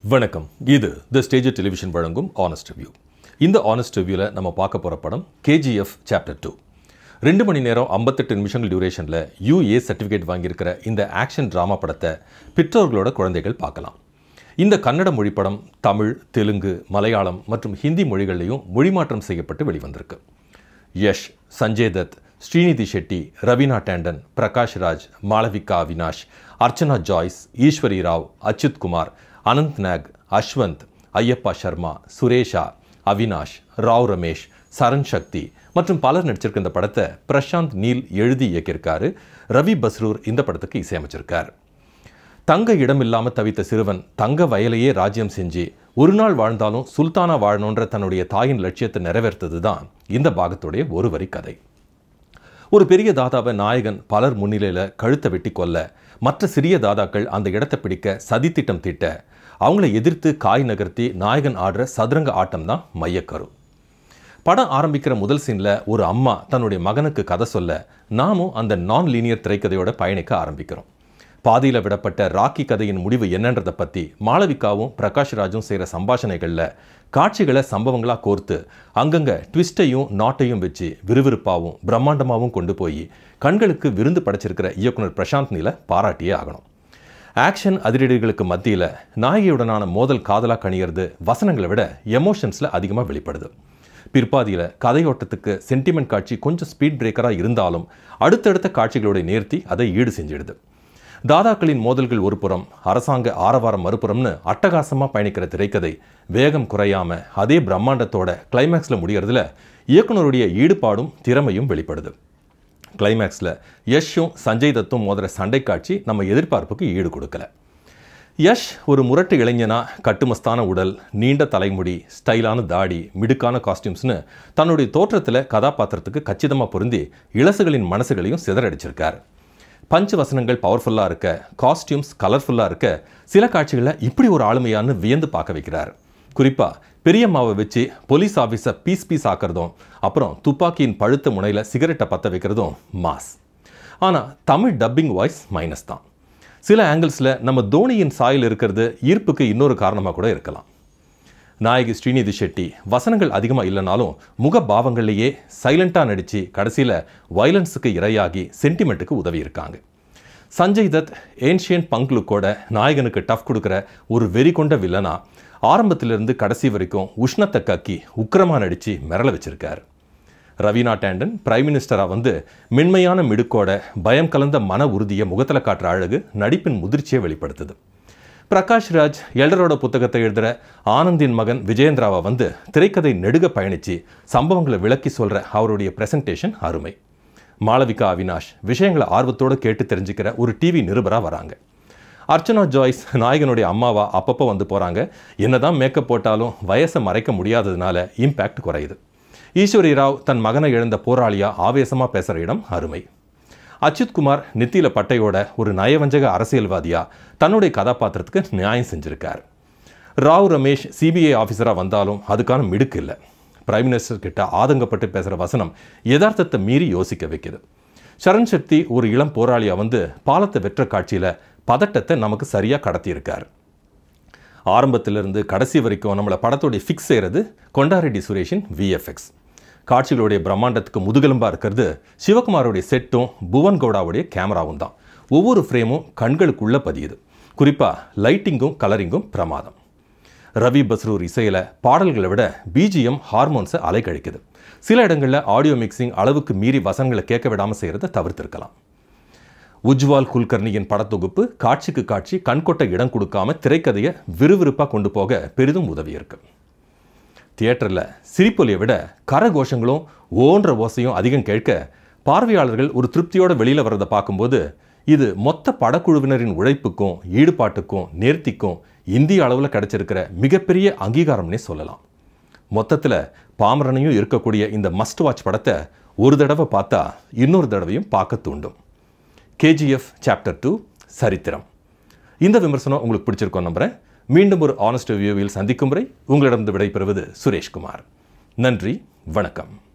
வணக்கம் இது the stage television வழங்கும் ஆனஸ்ட் ரிவ்யூ இந்த ஆனஸ்ட் ரிவ்யூவில் நம்ம பார்க்க போகிற படம் கேஜிஎஃப் சாப்டர் டூ ரெண்டு மணி நேரம் ஐம்பத்தெட்டு நிமிஷங்கள் டியூரேஷனில் யூஏ சர்டிஃபிகேட் வாங்கியிருக்கிற இந்த ஆக்ஷன் ட்ராமா படத்தை பெற்றோர்களோட குழந்தைகள் பார்க்கலாம் இந்த கன்னட மொழி படம் தமிழ் தெலுங்கு மலையாளம் மற்றும் ஹிந்தி மொழிகள்லையும் மொழிமாற்றம் செய்யப்பட்டு வெளிவந்திருக்கு யஷ் சஞ்சய் தத் ஸ்ரீநிதி ஷெட்டி ரவீனா டேண்டன் பிரகாஷ் ராஜ் மாளவிகா அவினாஷ் அர்ச்சனா ஜாய்ஸ் ஈஸ்வரி ராவ் அச்சுத் குமார் அனந்த் நாக் அஸ்வந்த் ஐயப்பா சர்மா சுரேஷா அவினாஷ் ராவ் ரமேஷ் சரண் சக்தி மற்றும் பலர் நடிச்சிருக்க இந்த படத்தை பிரசாந்த் நீல் எழுதி இயக்கியிருக்காரு ரவி பஸ்ரூர் இந்த படத்துக்கு இசையமைச்சிருக்கார் தங்க இடமில்லாம தவித்த சிறுவன் தங்க வயலையே ராஜ்யம் செஞ்சு ஒரு நாள் வாழ்ந்தாலும் சுல்தானா வாழணுன்ற தன்னுடைய தாயின் லட்சியத்தை நிறைவேற்றுறது தான் இந்த பாகத்துடைய ஒரு வரி கதை ஒரு பெரிய தாதாவை நாயகன் பலர் முன்னிலையில் கழுத்தை வெட்டி கொல்ல மற்ற சிறிய தாதாக்கள் அந்த இடத்தை பிடிக்க சதித்திட்டம் தீட்ட அவங்கள எதிர்த்து காய் நகர்த்தி நாயகன் ஆடுற சதுரங்க ஆட்டம் தான் மையக்கரு படம் ஆரம்பிக்கிற முதல் சீனில் ஒரு அம்மா தன்னுடைய மகனுக்கு கதை சொல்ல நாமும் அந்த நான் லீனியர் திரைக்கதையோட பயணிக்க ஆரம்பிக்கிறோம் பாதியில் விடப்பட்ட ராக்கி கதையின் முடிவு என்னன்றதை பற்றி மாளவிகாவும் பிரகாஷ் ராஜும் செய்கிற சம்பாஷணைகளில் காட்சிகளை சம்பவங்களாக கோர்த்து அங்கங்கே ட்விஸ்ட்டையும் நாட்டையும் வச்சு விறுவிறுப்பாகவும் பிரம்மாண்டமாகவும் கொண்டு போய் கண்களுக்கு விருந்து படைச்சிருக்கிற இயக்குனர் பிரசாந்த் நீலை பாராட்டியே ஆகணும் ஆக்ஷன் அதிரடிகளுக்கு மத்தியில் நாயகியுடனான மோதல் காதலாக கணியறது வசனங்களை விட எமோஷன்ஸில் அதிகமாக வெளிப்படுது பிற்பாதியில் கதையோட்டத்துக்கு சென்டிமெண்ட் காட்சி கொஞ்சம் ஸ்பீட் பிரேக்கராக இருந்தாலும் அடுத்தடுத்த காட்சிகளோட நேர்த்தி அதை ஈடு செஞ்சிடுது தாதாக்களின் மோதல்கள் ஒரு புறம் அரசாங்க ஆரவாரம் மறுபுறம்னு அட்டகாசமாக பயணிக்கிற திரைக்கதை வேகம் குறையாம அதே பிரம்மாண்டத்தோட கிளைமேக்ஸில் முடியறதுல இயக்குனருடைய ஈடுபாடும் திறமையும் வெளிப்படுது கிளைமேக்ஸில் யஷும் சஞ்சய் தத்தும் மோதுற சண்டை காட்சி நம்ம எதிர்பார்ப்புக்கு ஈடு கொடுக்கல யஷ் ஒரு முரட்டு இளைஞனா கட்டுமஸ்தான உடல் நீண்ட தலைமுடி ஸ்டைலான தாடி மிடுக்கான காஸ்டியூம்ஸ்னு தன்னுடைய தோற்றத்தில் கதாபாத்திரத்துக்கு கச்சிதமாக பொருந்தி இளசுகளின் மனசுகளையும் சிதறடிச்சிருக்கார் பஞ்ச வசனங்கள் பவர்ஃபுல்லாக இருக்க காஸ்டியூம்ஸ் கலர்ஃபுல்லாக இருக்க சில காட்சிகளில் இப்படி ஒரு ஆளுமையான்னு வியந்து பார்க்க வைக்கிறார் குறிப்பாக பெரியம்மாவை வச்சு போலீஸ் ஆஃபீஸை பீஸ் பீஸ் ஆக்கிறதும் அப்புறம் துப்பாக்கியின் பழுத்த முனையில் சிகரெட்டை பற்ற வைக்கிறதும் மாஸ் ஆனால் தமிழ் டப்பிங் வாய்ஸ் மைனஸ் தான் சில ஆங்கிள்ஸில் நம்ம தோனியின் சாயல் இருக்கிறது ஈர்ப்புக்கு இன்னொரு காரணமாக கூட இருக்கலாம் நாயகி ஸ்ரீநிதி ஷெட்டி வசனங்கள் அதிகமாக இல்லைனாலும் முக பாவங்கள்லேயே சைலண்ட்டாக நடித்து கடைசியில் வைலன்ஸுக்கு இரையாகி சென்டிமெண்ட்டுக்கு உதவி இருக்காங்க சஞ்சய் தத் ஏன்ஷியன் பங்க் லுக்கோட நாயகனுக்கு டஃப் கொடுக்குற ஒரு வெறி கொண்ட வில்லனா ஆரம்பத்திலிருந்து கடைசி வரைக்கும் உஷ்ணத்தை கக்கி உக்கிரமாக நடித்து மிரள வச்சிருக்கார் ரவீனா டேண்டன் பிரைம் மினிஸ்டராக வந்து மென்மையான மிடுக்கோட பயம் கலந்த மன உறுதியை முகத்தில் காட்டுற அழகு நடிப்பின் முதிர்ச்சியை வெளிப்படுத்துது பிரகாஷ் ராஜ் எல்டரோட புத்தகத்தை எழுதுகிற ஆனந்தின் மகன் விஜயேந்திராவை வந்து திரைக்கதை நெடுக பயணித்து சம்பவங்களை விளக்கி சொல்கிற அவருடைய பிரசன்டேஷன் அருமை மாளவிகா அவினாஷ் விஷயங்களை ஆர்வத்தோடு கேட்டு தெரிஞ்சுக்கிற ஒரு டிவி நிருபராக வராங்க அர்ச்சனா ஜாய்ஸ் நாயகனுடைய அம்மாவா அப்பப்போ வந்து போகிறாங்க என்னதான் மேக்கப் போட்டாலும் வயசை மறைக்க முடியாததுனால இம்பேக்ட் குறையுது ஈஸ்வரி ராவ் தன் மகனை இழந்த போராளியாக ஆவேசமாக பேசுகிற இடம் அருமை அச்சுத் குமார் நெத்தியில பட்டையோட ஒரு நயவஞ்சக அரசியல்வாதியா தன்னுடைய கதாபாத்திரத்துக்கு நியாயம் செஞ்சிருக்கார் ராவ் ரமேஷ் சிபிஐ ஆஃபீஸராக வந்தாலும் அதுக்கான மிடுக்கு இல்லை பிரைம் மினிஸ்டர் கிட்ட ஆதங்கப்பட்டு பேசுகிற வசனம் யதார்த்தத்தை மீறி யோசிக்க வைக்குது சரண் சக்தி ஒரு இளம் போராளியாக வந்து பாலத்தை வெற்ற காட்சியில் பதட்டத்தை நமக்கு சரியாக கடத்தியிருக்கார் ஆரம்பத்திலிருந்து கடைசி வரைக்கும் நம்மளை படத்தோடைய ஃபிக்ஸ் செய்கிறது கொண்டாரெட்டி சுரேஷின் விஎஃப்எக்ஸ் காட்சிகளுடைய பிரம்மாண்டத்துக்கு முதுகெலும்பாக இருக்கிறது சிவகுமாரோடைய செட்டும் புவன் கவுடாவுடைய கேமராவும் தான் ஒவ்வொரு ஃப்ரேமும் கண்களுக்குள்ளே பதியுது குறிப்பாக லைட்டிங்கும் கலரிங்கும் பிரமாதம் ரவி பஸ்ரூர் இசையில் பாடல்களை விட பிஜிஎம் ஹார்மோன்ஸை அலைக்கழிக்குது சில இடங்களில் ஆடியோ மிக்சிங் அளவுக்கு மீறி வசனங்களை கேட்க விடாமல் செய்கிறத தவிர்த்திருக்கலாம் உஜ்வால் குல்கர்னியின் படத்தொகுப்பு காட்சிக்கு காட்சி கண்கொட்ட இடம் கொடுக்காம திரைக்கதையை விறுவிறுப்பாக கொண்டு போக பெரிதும் உதவி இருக்கு தியேட்டரில் சிரிப்பொலியை விட கரகோஷங்களும் ஓன்ற ஓசையும் அதிகம் கேட்க பார்வையாளர்கள் ஒரு திருப்தியோட வெளியில் வர்றதை பார்க்கும்போது இது மொத்த படக்குழுவினரின் உழைப்புக்கும் ஈடுபாட்டுக்கும் நேர்த்திக்கும் இந்திய அளவில் கிடைச்சிருக்கிற மிகப்பெரிய அங்கீகாரம்னே சொல்லலாம் மொத்தத்தில் பாமரனையும் இருக்கக்கூடிய இந்த மஸ்ட் வாட்ச் படத்தை ஒரு தடவை பார்த்தா இன்னொரு தடவையும் பார்க்க தூண்டும் கேஜிஎஃப் சாப்டர் டூ சரித்திரம் இந்த விமர்சனம் உங்களுக்கு பிடிச்சிருக்கோம் நம்புறேன் மீண்டும் ஒரு ஆனஸ்ட் வியூவில் சந்திக்கும் வரை உங்களிடம் விடைபெறுவது சுரேஷ்குமார் நன்றி வணக்கம்